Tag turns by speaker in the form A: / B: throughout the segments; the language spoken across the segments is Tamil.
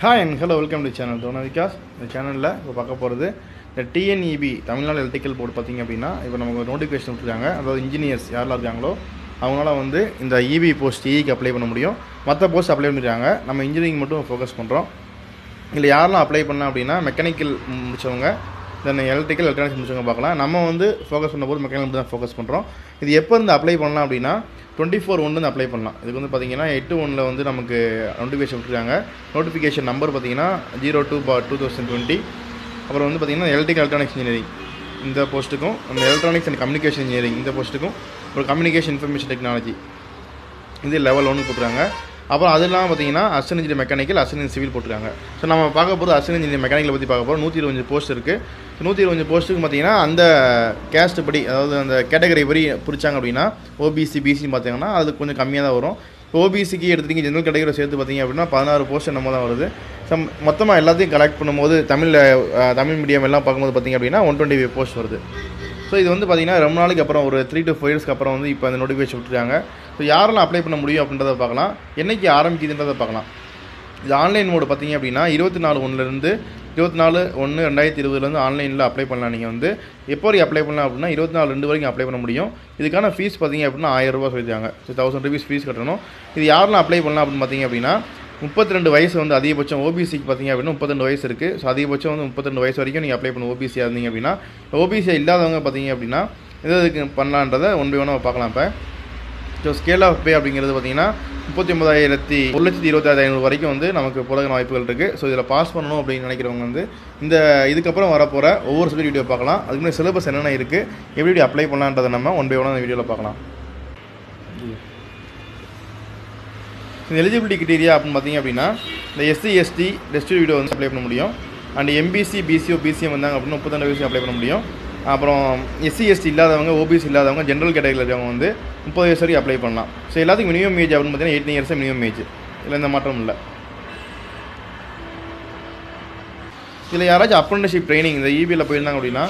A: hi and hello welcome to channel தோனா விகாஸ் இந்த சேனலில் இப்போ பார்க்க போகிறது இந்த டிஎன்இபி தமிழ்நாடு எலக்ட்ரிக்கல் போர்டு பார்த்திங்க அப்படின்னா இப்போ நமக்கு நோட்டிஃபிகேஷன் விட்டுருக்காங்க அதாவது இன்ஜினியர்ஸ் யாரெல்லாம் இருக்காங்களோ அவங்களால வந்து இந்த இபி போஸ்ட் இக்கு அப்ளை பண்ண முடியும் மற்ற போஸ்ட் அப்ளை பண்ணிருக்காங்க நம்ம இன்ஜினியரிங் மட்டும் ஃபோக்கஸ் பண்ணுறோம் இல்லை யாரெல்லாம் அப்ளை பண்ணலாம் அப்படின்னா மெக்கானிக்கல் முடிச்சவங்க தென் எலக்ட்ரிக்கல் எலக்ட்ரானிக்ஸ் முடிச்சவங்க பார்க்கலாம் நம்ம வந்து ஃபோக்கஸ் பண்ணும்போது மெக்கானிக்கல் மட்டும் தான் ஃபோக்கஸ் பண்ணுறோம் இது எப்போ இருந்து அப்ளை பண்ணலாம் அப்படின்னா டுவெண்ட்டி ஃபோர் ஒன்று அப்ளை பண்ணலாம் இதுக்கு வந்து பார்த்தீங்கன்னா எட்டு ஒன்றில் வந்து நமக்கு நோட்டிஃபிகேஷன் விட்டுருக்காங்க நோட்டிஃபிகேஷன் நம்பர் பார்த்தீங்கன்னா ஜீரோ டூ பா டூ தௌசண்ட் டுவெண்ட்டி அப்புறம் வந்து பார்த்தீங்கன்னா எலக்ட்ரிக்கல் எலக்ட்ரானிக்ஸ் இன்ஜினியரிங் இந்த போஸ்ட்டுக்கும் அந்த எலக்ட்ரானிக்ஸ் அண்ட் கம்யூனிகேஷன் இன்ஜினியரிங் இந்த போஸ்ட்டுக்கும் ஒரு கம்யூனிகேஷன் இன்ஃபர்மேஷன் டெக்னாலஜி இது லெவல் ஒன்று போட்டுருக்காங்க அப்புறம் அது இல்லாமல் பார்த்தீங்கன்னா assistant engineer mechanical assistant engineer civil போட்டுருக்காங்க ஸோ நம்ம பார்க்க போகிறது அசன் இன்ஜினியர் மெக்கானிக்கலை பற்றி பார்க்க போகிறோம் நூற்றி இருபது போஸ்ட் இருக்குது நூற்றி இருபது போஸ்ட்டுக்கு பார்த்தீங்கன்னா அந்த கேஸ்ட் படி அதாவது அந்த கேட்டகரி படி பிரிச்சாங்க அப்படின்னா ஓபிசி பிசி பார்த்தீங்கன்னா அது கொஞ்சம் கம்மியாக தான் வரும் ஓபிசிக்கு எடுத்துட்டீங்க ஜெனரல் கேட்டகரி சேர்த்து பார்த்தீங்க அப்படின்னா பதினாறு போஸ்ட் நம்ம தான் வருது சம் மொத்தமாக எல்லாத்தையும் கலெக்ட் பண்ணும்போது தமிழில் தமிழ் மீடியம் எல்லாம் பார்க்கும்போது பார்த்தீங்க அப்படின்னா ஒன் டுவெண்ட்டி ஃபைவ் போஸ்ட் வருது ஸோ இது வந்து பார்த்தீங்கன்னா ரொம்ப நாளைக்கு அப்புறம் ஒரு த்ரீ டு ஃபைவ் இயர்ஸ்க்கு அப்புறம் வந்து இப்போ அந்த நோட்டிஃபிகேஷன் விட்டுருக்காங்க ஸோ யாரெல்லாம் அப்ளை பண்ண முடியும் அப்படின்றத பார்க்கலாம் என்னைக்கு ஆரம்பிக்குதுன்றதை பார்க்கலாம் இது ஆன்லைன் மோடு பார்த்தீங்க அப்படின்னா இருபத்தி நாலு ஒன்றுலேருந்து இருபத்தி நாலு ஒன்று ரெண்டாயிரத்தி இருபதுலேருந்து ஆன்லைனில் அப்ளை பண்ணலாம் நீங்கள் வந்து எப்போ வரைக்கும் அப்ளை பண்ணலாம் அப்படின்னா இருபத்தி நாலு ரெண்டு வரைக்கும் அப்ளை பண்ண முடியும் இதுக்கான ஃபீஸ் பார்த்தீங்க அப்படின்னா ஆயிரம் ரூபாய் சொல்லியிருக்காங்க ஸோ தௌசண்ட் ருபீஸ் ஃபீஸ் கட்டணும் இது யாரெல்லாம் அப்ளை பண்ணலாம் அப்படின்னு பார்த்தீங்க அப்படின்னா முப்பத்தி ரெண்டு வயசு வந்து அதிகபட்சம் ஓபிசிக்கு பார்த்தீங்க அப்படின்னா முப்பத்திரெண்டு வயசு இருக்குது ஸோ அதிகபட்சம் வந்து முப்பத்திரெண்டு வயசு வரைக்கும் நீங்கள் அப்ளை பண்ண ஓபிசியாக இருந்தீங்க அப்படின்னா ஓபிசி இல்லாதவங்க பார்த்தீங்க அப்படின்னா எது எதுக்கு பண்ணலான்றதை ஒன் பை ஒன்னாக பார்க்கலாம் இப்போ ஸோ ஸ்கேல் ஆஃப் பே அப்படிங்கிறது பார்த்தீங்கன்னா முப்பத்தி ஒன்பதாயிரத்தி ஒரு லட்சத்தி இருபத்தாயிரத்தி ஐநூறு வரைக்கும் வந்து நமக்கு புலகின வாய்ப்புகள் இருக்குது ஸோ இதில் பாஸ் பண்ணணும் அப்படின்னு நினைக்கிறவங்க வந்து இந்த இதுக்கப்புறம் வரப்போகிற ஒவ்வொரு சப்ஜெக்ட் வீடியோ பார்க்கலாம் அதுக்கு முன்னாடி சிலபஸ் என்னென்ன இருக்குது எப்படி எப்படி அப்ளை பண்ணலான்றதை நம்ம ஒன் பை ஒன் அந்த வீடியோவில் பார்க்கலாம் இந்த எலிஜிபிலிட்டி கிட்டீரியா அப்படின்னு பார்த்தீங்க அப்படின்னா இந்த எஸ்சி எஸ்டி டெஸ்ட் வீடியோ வந்து அப்ளை பண்ண முடியும் அண்ட் எம்பிசி பிசிஓ பிசிஎம் வந்தாங்க அப்படின்னா முப்பத்தெண்டு வயசு அப்ளை பண்ண முடியும் அப்புறம் எஸ்சி எஸ்டி இல்லாதவங்க ஓபிசி இல்லாதவங்க ஜென்ரல் கேட்டகரியில் இருக்கவங்க வந்து முப்பது வயசு வரைக்கும் அப்ளை பண்ணலாம் ஸோ எல்லாத்துக்கும் மினிமம் ஏஜ் அப்படின்னு பார்த்தீங்கன்னா எயிட்டீன் இயர்ஸ் மினிமம் ஏஜ் இதில் எந்த மாற்றமும் இல்லை இதில் யாராச்சும் அப்ரண்டிஷிப் ட்ரைனிங் இந்த இபியில் போயிருந்தாங்க அப்படின்னா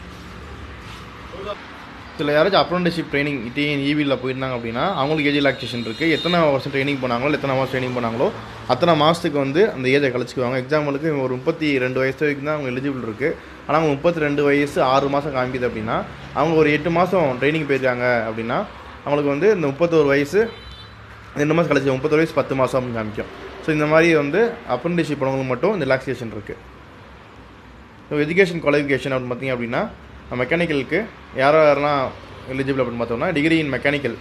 A: இதில் யாராச்சும் அப்ரண்டிஷிப் ட்ரைனிங் டிஎன் இவியில் போயிருந்தாங்க அப்படின்னா அவங்களுக்கு ஏஜ் ரிலாக்ஸேஷன் இருக்குது எத்தனை வருஷம் ட்ரைனிங் பண்ணாங்களோ இல்லை எத்தனை மாதம் ட்ரைனிங் பண்ணாங்களோ அத்தனை மாதத்துக்கு வந்து அந்த ஏஜை கழிச்சுக்குவாங்க எக்ஸாம்பிளுக்கு ஒரு முப்பத்தி ரெண்டு வயசு வரைக்கும் தான் அவங்க எலிஜிபிள் இருக்குது ஆனால் அவங்க முப்பத்தி ரெண்டு வயசு ஆறு மாதம் காமிக்குது அப்படின்னா அவங்க ஒரு எட்டு மாதம் ட்ரைனிங் போயிருக்காங்க அப்படின்னா அவங்களுக்கு வந்து இந்த முப்பத்தோரு வயசு ரெண்டு மாதம் கழிச்சு முப்பத்தொரு வயசு பத்து மாதம் அப்படின்னு காமிக்கும் ஸோ இந்த மாதிரி வந்து அப்ரண்டிஷிப் பண்ணவங்களுக்கு மட்டும் இந்த ரிலாக்ஸேஷன் இருக்குது ஸோ எஜுகேஷன் குவாலிஃபிகேஷன் அப்படின்னு பார்த்தீங்க அப்படின்னா மெக்கானிக்கலுக்கு யார் யாரெல்லாம் எலிஜிபிள் அப்படின்னு பார்த்தோம்னா degree in mechanical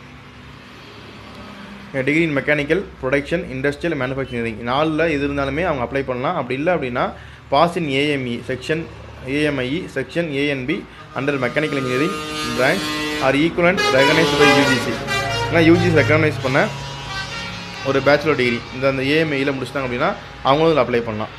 A: degree in mechanical production industrial manufacturing நாலில் இது இருந்தாலுமே அவங்க அப்ளை பண்ணலாம் அப்படி இல்லை அப்படின்னா pass in AME section AMIE section ANB under mechanical engineering branch or equivalent recognise by UGC ஏன்னா யூஜிசி ரெக்கக்னைஸ் பண்ண ஒரு பேச்சுலர் டிகிரி இந்த அந்த ஏஎம்ஐயில் முடிச்சிட்டாங்க அப்படின்னா அவங்களும் இதில் அப்ளை பண்ணலாம்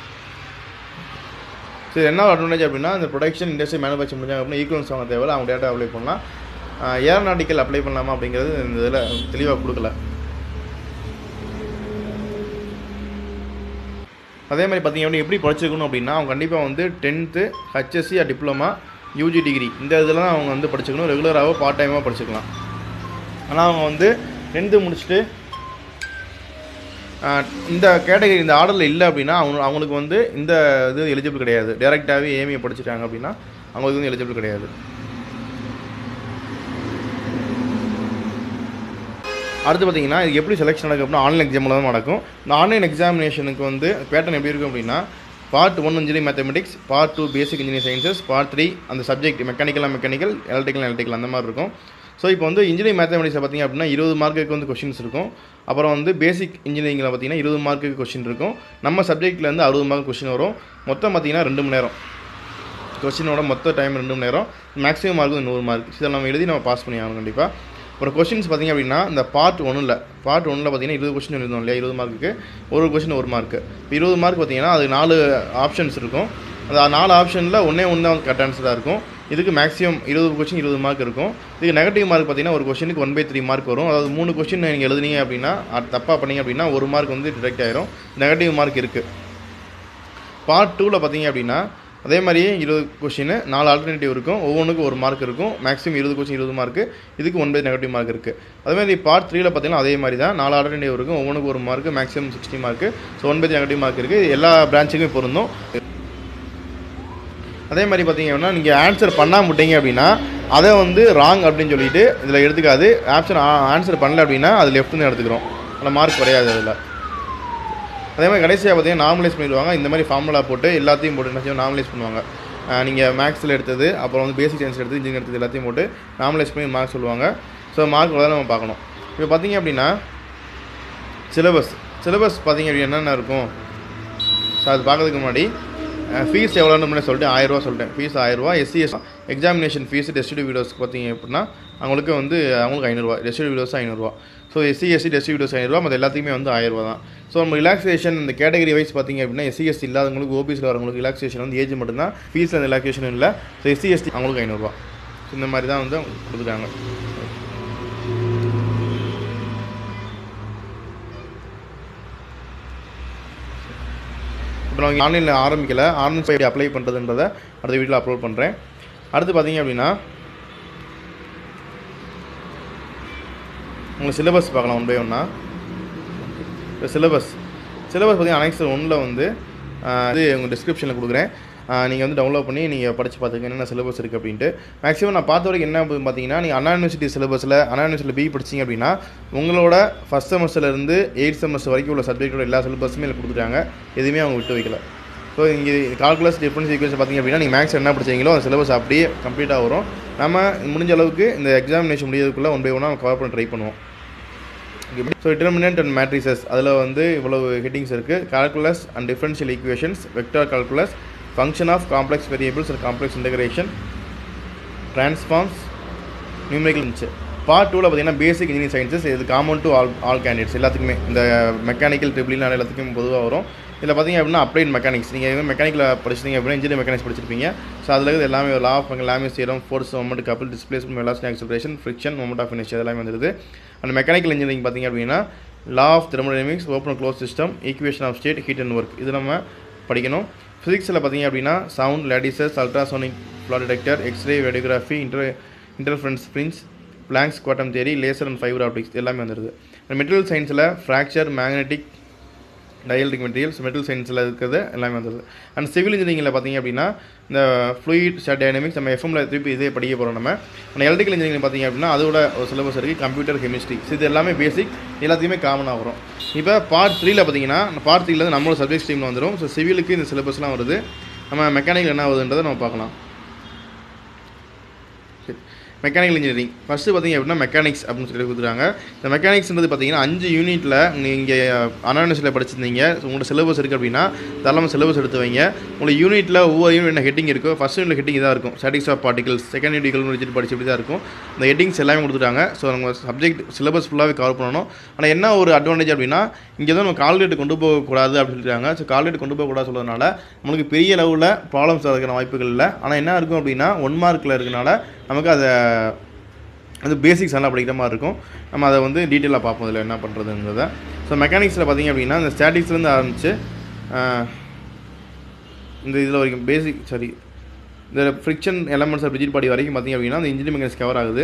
A: சரி என்ன அட்வான்டேஜ் அப்படின்னா இந்த ப்ரொடக்ஷன் இண்டஸ்ட்ரி மேனுஃபேக்சர் முடிஞ்சாங்க அப்படின்னா ஈக்குவலன்ஸ் வாங்க தேவை அவங்க டேட்டா அப்ளை பண்ணலாம் ஏரோநாட்டிக்கல் அப்ளை பண்ணலாமா அப்படிங்கிறது இந்த இதில் தெளிவாக கொடுக்கல அதே மாதிரி பார்த்தீங்க அப்படின்னா எப்படி படிச்சிருக்கணும் அப்படின்னா அவங்க கண்டிப்பாக வந்து tenth HSC diploma UG degree இந்த இதில் தான் அவங்க வந்து படிச்சுக்கணும் ரெகுலராகவோ பார்ட் டைமாக படிச்சுக்கலாம் ஆனால் அவங்க வந்து டென்த்து முடிச்சுட்டு இந்த கேட்டகரி இந்த ஆர்டரில் இல்லை அப்படின்னா அவங்க அவங்களுக்கு வந்து இந்த இது எலிஜிபிள் கிடையாது டேரெக்டாகவே ஏமியை படிச்சிட்டாங்க அப்படின்னா அவங்களுக்கு வந்து எலிஜிபிள் கிடையாது அடுத்து பார்த்தீங்கன்னா இது எப்படி செலெக்ஷன் நடக்கும் அப்படின்னா ஆன்லைன் எக்ஸாமில் தான் நடக்கும் இந்த ஆன்லைன் எக்ஸாமினேஷனுக்கு வந்து பேட்டர்ன் எப்படி இருக்கும் அப்படின்னா part one engineering mathematics part two basic engineering sciences part three அந்த சப்ஜெக்ட் மெக்கானிக்கலாக மெக்கானிக்கல் எலக்ட்ரிக்கல் எலக்ட்ரிக்கல் அந்த மாதிரி இருக்கும் ஸோ இப்போ வந்து இன்ஜினியரிங் மேத்தமெட்டிக்ஸில் பார்த்தீங்க அப்படின்னா இருபது மார்க்குக்கு வந்து கொஷின்ஸ் இருக்கும் அப்புறம் வந்து பேசிக் இன்ஜினியரிங்கில் பார்த்தீங்கன்னா இருபது மார்க்குக்கு கொஷின் இருக்கும் நம்ம சப்ஜெக்ட்லேருந்து அறுபது மார்க் கொஷின் வரும் மொத்தம் பார்த்தீங்கன்னா ரெண்டு மணி நேரம் கொஷினோட மொத்த டைம் ரெண்டு மணி நேரம் மேக்ஸிமம் மார்க் வந்து நூறு மார்க் இதில் நம்ம எழுதி நம்ம பாஸ் பண்ணி ஆகணும் கண்டிப்பாக அப்புறம் கொஷின்ஸ் பார்த்திங்க அப்படின்னா இந்த பார்ட் ஒன்றில் பார்ட் ஒன்றில் பார்த்தீங்கன்னா இருபது கொஷின் எழுதணும் இல்லையா இருபது மார்க்குக்கு ஒரு கொஷின் ஒரு மார்க்கு இப்போ இருபது மார்க் பார்த்தீங்கன்னா அது நாலு ஆப்ஷன்ஸ் இருக்கும் அந்த நாலு ஆப்ஷனில் ஒன்றே ஒன்று தான் கரெக்ட் ஆன்சராக இருக்கும் இதுக்கு மேக்ஸிமம் இருபது கொஷின் இருபது மார்க் இருக்கும் இதுக்கு நெகட்டிவ் மார்க் பார்த்தீங்கன்னா ஒரு கொஷனுக்கு ஒன் பை த்ரீ மார்க் வரும் அதாவது மூணு கொஷின் நீங்கள் எழுதுனீங்க அப்படின்னா அது தப்பாக பண்ணீங்க அப்படின்னா ஒரு மார்க் வந்து டிடெக்ட் ஆயிரும் நெகட்டிவ் மார்க் இருக்குது பார்ட் டூவில் பார்த்தீங்க அப்படின்னா அதே மாதிரியே இருபது கொஷின் நாலு ஆல்டர்னேட்டிவ் இருக்கும் ஒவ்வொன்றுக்கும் ஒரு மார்க் இருக்கும் மேக்ஸிமம் இருபது கொஷின் இருபது மார்க் இதுக்கு ஒன்பது நெகட்டிவ் மார்க் இருக்குது அதே மாதிரி பார்ட் த்ரீல பார்த்தீங்கன்னா அதே மாதிரி தான் நாலு ஆல்டர்னேட்டிவ் இருக்கும் ஒவ்வொன்றுக்கு ஒரு mark maximum sixty mark so ஒன்பது நெகட்டிவ் மார்க் இருக்குது இது எல்லா பிரான்ச்சுக்கும் பொருந்தும் அதே மாதிரி பார்த்தீங்கன்னா நீங்கள் ஆன்சர் பண்ணாம விட்டீங்க அப்படின்னா அதை வந்து ராங் அப்படின்னு சொல்லிட்டு இதில் எடுத்துக்காது ஆப்ஷன் ஆன்சர் பண்ணல அப்படின்னா அது லெஃப்ட்னு எடுத்துக்கிறோம் அந்த மார்க் குறையாது அதில் அதே மாதிரி கடைசியாக பார்த்தீங்கன்னா நார்மலைஸ் பண்ணிடுவாங்க இந்த மாதிரி ஃபார்முலா போட்டு எல்லாத்தையும் போட்டு என்ன செய்வோம் நார்மலைஸ் பண்ணுவாங்க நீங்கள் மேக்ஸில் எடுத்தது அப்புறம் வந்து பேசிக் சயின்ஸ் எடுத்தது இன்ஜினியர் எடுத்தது எல்லாத்தையும் போட்டு நார்மலைஸ் பண்ணி மார்க் சொல்லுவாங்க ஸோ மார்க் தான் நம்ம பார்க்கணும் இப்போ பார்த்தீங்க அப்படின்னா சிலபஸ் சிலபஸ் பார்த்தீங்க அப்படின்னா என்னென்ன இருக்கும் ஸோ அது பார்க்கறதுக்கு முன்னாடி ஃபீஸ் எவ்வளோன்னு முன்னாடி சொல்லிட்டு ஆயிரரூவா சொல்லிட்டேன் ஃபீஸ் ஆயிரரூவா எஸ்சிஎஸ் எக்ஸாமினேஷன் ஃபீஸ் டெஸ்டிவ் வீடியோஸ்க்கு பார்த்தீங்க அப்படின்னா அவங்களுக்கு வந்து அவங்களுக்கு ஐநூறுரூவா டெஸ்டிவ் வீடியோஸ் ஐநூறுரூவா ஸோ எஸ்சி எஸ்சி டெஸ்டிவ் வீடியோஸ் ஐநூறுரூவா மற்ற எல்லாத்துக்குமே வந்து ஆயிரரூவா தான் ஸோ நம்ம ரிலாக்ஸேஷன் இந்த கேட்டகரி வைஸ் பார்த்தீங்க அப்படின்னா எஸ்சி எஸ்டி இல்லாதவங்களுக்கு ஓபிஸில் வரவங்களுக்கு ரிலாக்ஸேஷன் வந்து ஏஜ் மட்டும்தான் ஃபீஸில் அந்த ரிலாக்ஸேஷன் இல்லை ஸோ எஸ்சி எஸ்டி அவங்களுக்கு ஐநூறுரூவா ஸோ இந்த மாதிரி தான் வந்து அவங்க கொடுத்துருக்காங்க இப்போ நான் ஆன்லைனில் ஆரம்பிக்கல ஆரம்பிச்சு எப்படி அப்ளை பண்ணுறதுன்றதை அடுத்த வீட்டில் அப்லோட் பண்ணுறேன் அடுத்து பார்த்தீங்க அப்படின்னா உங்கள் சிலபஸ் பார்க்கலாம் ஒன் பை ஒன்றா இப்போ சிலபஸ் சிலபஸ் பார்த்தீங்கன்னா அனெக்ஸ் ஒன்றில் வந்து ஆஹ், இது உங்கள் டிஸ்கிரிப்ஷனில் கொடுக்குறேன் நீங்கள் வந்து டவுன்லோட் பண்ணி நீங்கள் படித்து பார்த்துக்க என்னென்ன சிலபஸ் இருக்குது அப்படின்ட்டு மேக்ஸிமம் நான் பார்த்த வரைக்கும் என்ன அப்படின்னு பார்த்தீங்கன்னா நீங்கள் அண்ணா யூனிவர்சிட்டி சிலபஸில் அண்ணா யூனிவர்சிட்டியில் பி படிச்சீங்க அப்படின்னா உங்களோட ஃபஸ்ட் செமஸ்டர்லேருந்து எயிட் செமஸ்டர் வரைக்கும் உள்ள சப்ஜெக்டோட எல்லா சிலபஸுமே இதில் கொடுத்துட்டாங்க எதுவுமே அவங்க விட்டு வைக்கல ஸோ இங்கே கால்குலஸ் டிஃபரன்ஸ் ஈக்குவேஷன் பார்த்தீங்க அப்படின்னா நீங்கள் மேக்ஸ் என்ன படிச்சீங்களோ அந்த சிலபஸ் அப்படியே கம்ப்ளீட்டாக வரும் நம்ம முடிஞ்ச அளவுக்கு இந்த எக்ஸாமினேஷன் முடியறதுக்குள்ளே ஒன் பை ஒன்னாக நம்ம கவர் பண்ண ட்ரை பண்ணுவோம் ஸோ டிட்டர்மினன்ட் அண்ட் மேட்ரிசஸ் அதில் வந்து இவ்வளவு ஹெட்டிங்ஸ் இருக்குது calculus and differential equations vector calculus function of complex variables and complex integration transforms numerical இருந்துச்சு பார்ட் டூவில் பார்த்தீங்கன்னா பேசிக் இன்ஜினியரிங் சயின்சஸ் இது common to all all candidates எல்லாத்துக்குமே இந்த மெக்கானிக்கல் ட்ரிபிளின் எல்லாத்துக்கும் பொதுவாக வரும் இதில் பார்த்தீங்க அப்படின்னா அப்ளைட் மெக்கானிக்ஸ் நீங்கள் மெக்கானிக்கில் படிச்சிங்க அப்படின்னா இன்ஜினியர் மெக்கானிக்ஸ் படிச்சிருப்பீங்க ஸோ அதில் இருக்கிறது எல்லாமே law of Lami's theorem force moment couple displacement velocity acceleration friction moment of initial எல்லாமே வந்துருது அண்ட் மெக்கானிக்கல் இன்ஜினியரிங் பார்த்தீங்க அப்படின்னா law of thermodynamics open close system equation of state heat and work இது நம்ம படிக்கணும் ஃபிசிக்ஸில் பார்த்தீங்க அப்படின்னா sound lattices ultrasonic flaw detector X-ray radiography inter interference prince Planck's quantum theory laser and fibre optics எல்லாமே வந்துருது மெட்டீரியல் சயின்ஸில் fracture magnetic dielectric materials metal சயின்ஸில் இருக்கிறது எல்லாமே வந்தது அண்ட் சிவில் இன்ஜினியரிங்கில் பார்த்தீங்க அப்படின்னா இந்த ஃப்ளூயிட் ஸ்டாட் டைனமிக்ஸ் நம்ம எஃப்எம்ல திருப்பி இதே படிக்க போகிறோம் நம்ம அந்த எலக்ட்ரிக்கல் இன்ஜினியரிங் பார்த்தீங்க அப்படின்னா அதோட ஒரு சிலபஸ் இருக்குது கம்ப்யூட்டர் கெமிஸ்ட்ரி இது எல்லாமே பேசிக் எல்லாத்தையுமே காமனாக வரும் இப்போ பார்ட் த்ரீல பார்த்தீங்கன்னா பார்ட் த்ரீல வந்து நம்மளோட சப்ஜெக்ட் ஸ்ட்ரீமில் வந்துடும் ஸோ சிவிலுக்கு இந்த சிலபஸ்லாம் வருது நம்ம மெக்கானிக்கல் என்ன வருதுன்றதை நம்ம பார்க்கலாம் மெக்கானிக்கல் இன்ஜினியரிங் ஃபஸ்ட்டு பார்த்தீங்க அப்படின்னா மெக்கானிக்ஸ் அப்படின்னு சொல்லி கொடுத்துருக்காங்க இந்த மெக்கானிக்ஸ்ன்றது பார்த்தீங்கன்னா அஞ்சு யூனிட்டில் நீங்கள் அனானிஸில் படிச்சிருந்தீங்க ஸோ உங்களோட சிலபஸ் இருக்குது அப்படின்னா தாராளமாக சிலபஸ் எடுத்து வைங்க உங்களுக்கு யூனிட்டில் ஒவ்வொரு யூனிட் என்ன ஹெட்டிங் இருக்கோ ஃபஸ்ட் யூனிட் ஹெட்டிங் இதாக இருக்கும் statics of particles second unit இக்கல் வச்சுட்டு படிச்சு இப்படி தான் இருக்கும் இந்த ஹெட்டிங்ஸ் எல்லாமே கொடுத்துட்டாங்க ஸோ நம்ம சப்ஜெக்ட் சிலபஸ் ஃபுல்லாகவே கவர் பண்ணணும் ஆனால் என்ன ஒரு அட்வான்டேஜ் அப்படின்னா இங்கே தான் நம்ம கால்குலேட் கொண்டு போகக்கூடாது அப்படின்னு சொல்லிட்டாங்க ஸோ கால்குலேட் கொண்டு போகக்கூடாது சொல்கிறதுனால நம்மளுக்கு பெரிய லெவலில் ப்ராப்ளம்ஸ் வரதுக்கான வாய்ப்புகள் இல்லை ஆனால் என்ன இருக்கும் அப்படின்னா ஒன் மார்க்கில் இருக்கனால நமக்கு அதை அது பேசிக்ஸ் நல்லா படிக்கிற மாதிரி இருக்கும் நம்ம அதை வந்து டீட்டெயிலாக பார்ப்போம் இதில் என்ன பண்ணுறதுங்கிறத ஸோ மெக்கானிக்ஸில் பார்த்தீங்க அப்படின்னா இந்த ஸ்டாட்டிக்ஸ்லேருந்து ஆரம்பித்து இந்த இதில் வரைக்கும் பேசிக் சாரி இந்த ஃப்ரிக்ஷன் எலமெண்ட்ஸ் ரிஜிட் பாடி வரைக்கும் பார்த்தீங்க அப்படின்னா அந்த இன்ஜினியரிங் மெக்கானிக்ஸ் கவர் ஆகுது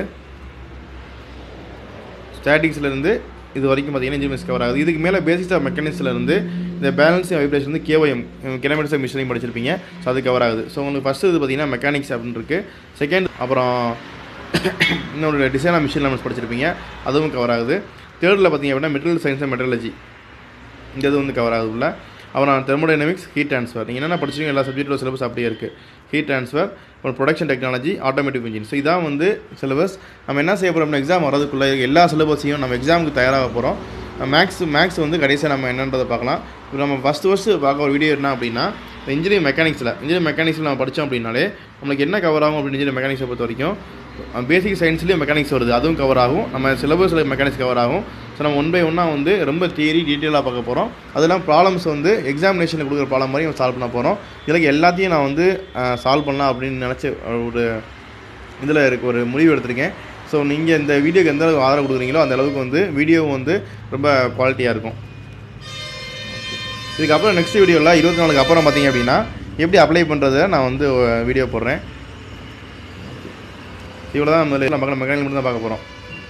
A: ஸ்டாட்டிக்ஸ்லேருந்து இது வரைக்கும் பார்த்தீங்கன்னா இன்ஜினியரிங் கவர் ஆகுது இதுக்கு மேலே பேசிக்ஸ் ஆஃப் மெக்கானிக்ஸ்லேருந்து இந்த பேலன்ஸிங் வைப்ரேஷன் வந்து கேஒஎம் கிலோமீட்டர்ஸ் மிஷினையும் படிச்சிருப்பீங்க ஸோ அது கவர் ஆகுது ஸோ உங்களுக்கு ஃபஸ்ட்டு இது பார்த்தீங்கன்னா மெக்கானிக்ஸ் அப்படின்னு இருக்குது செகண்ட் அப்புறம் இன்னொரு டிசைன் ஆஃப் மிஷின் லெவன்ஸ் படிச்சிருப்பீங்க அதுவும் கவர் ஆகுது தேர்டில் பார்த்தீங்க அப்படின்னா மெட்டீரியல் சயின்ஸ் அண்ட் மெட்டலஜி இந்த இது வந்து கவர் ஆகுது உள்ள அப்புறம் தெர்மோடைனமிக்ஸ் ஹீட் ட்ரான்ஸ்ஃபர் நீங்கள் என்னென்ன படிச்சிங்க எல்லா சப்ஜெக்டோட சிலபஸ் அப்படியே இருக்குது ஹீட் ட்ரான்ஸ்ஃபர் அப்புறம் production technology automatic engine so இதான் வந்து சிலபஸ் நம்ம என்ன செய்ய போகிறோம் எக்ஸாம் வரதுக்குள்ளே எல்லா சிலபஸையும் நம்ம எக்ஸாமுக்கு தயாராக போகிறோம் மேக்ஸ் மேக்ஸ் வந்து கடைசியாக நம்ம என்னன்றதை பார்க்கலாம் இப்போ நம்ம ஃபஸ்ட்டு ஃபஸ்ட்டு பார்க்க ஒரு வீடியோ என்ன அப்படின்னா இந்த இன்ஜினியரிங் மெக்கானிக்ஸில் இன்ஜினியரிங் மெக்கானிக்ஸில் நம்ம படித்தோம் அப்படின்னாலே நம்மளுக்கு என்ன கவர் ஆகும் அப்படின்னு இன்ஜினியரிங் மெக்கானிக்ஸை பொறுத்த வரைக்கும் பேசிக் சயின்ஸ்லேயும் மெக்கானிக்ஸ் வருது அதுவும் கவர் ஆகும் நம்ம சிலபஸில் மெக்கானிக்ஸ் கவர் ஆகும் ஸோ நம்ம ஒன் பை ஒன்னாக வந்து ரொம்ப தியரி டீட்டெயிலாக பார்க்க போகிறோம் அதெல்லாம் ப்ராப்ளம்ஸ் வந்து எக்ஸாமினேஷனில் கொடுக்குற ப்ராப்ளம் மாதிரி நம்ம சால்வ் பண்ண போகிறோம் இதில் எல்லாத்தையும் நான் வந்து சால்வ் பண்ணலாம் அப்படின்னு நினச்ச ஒரு இதில் இருக்க ஒரு முடிவு எடுத்திருக்கேன் ஸோ நீங்கள் இந்த வீடியோக்கு எந்த அளவுக்கு ஆதரவு கொடுக்குறீங்களோ அந்த அளவுக்கு வந்து வீடியோ வந்து ரொம்ப குவாலிட்டியாக இருக்கும் இதுக்கப்புறம் நெக்ஸ்ட் வீடியோவில் இருபத்தி நாலுக்கு அப்புறம் பார்த்தீங்க அப்படின்னா எப்படி அப்ளை பண்ணுறதை நான் வந்து வீடியோ போடுறேன் இவ்வளோ தான் நம்ம நம்ம மெக்கானிக்கல் மட்டும் தான் பார்க்க போகிறோம்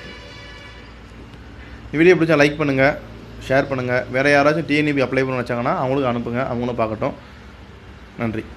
A: இந்த வீடியோ பிடிச்சா லைக் பண்ணுங்கள் ஷேர் பண்ணுங்கள் வேறு யாராச்சும் டிஎன்இபி அப்ளை பண்ண வச்சாங்கன்னா அவங்களுக்கு அனுப்புங்க அவங்களும் பார்க்கட்டும் நன்றி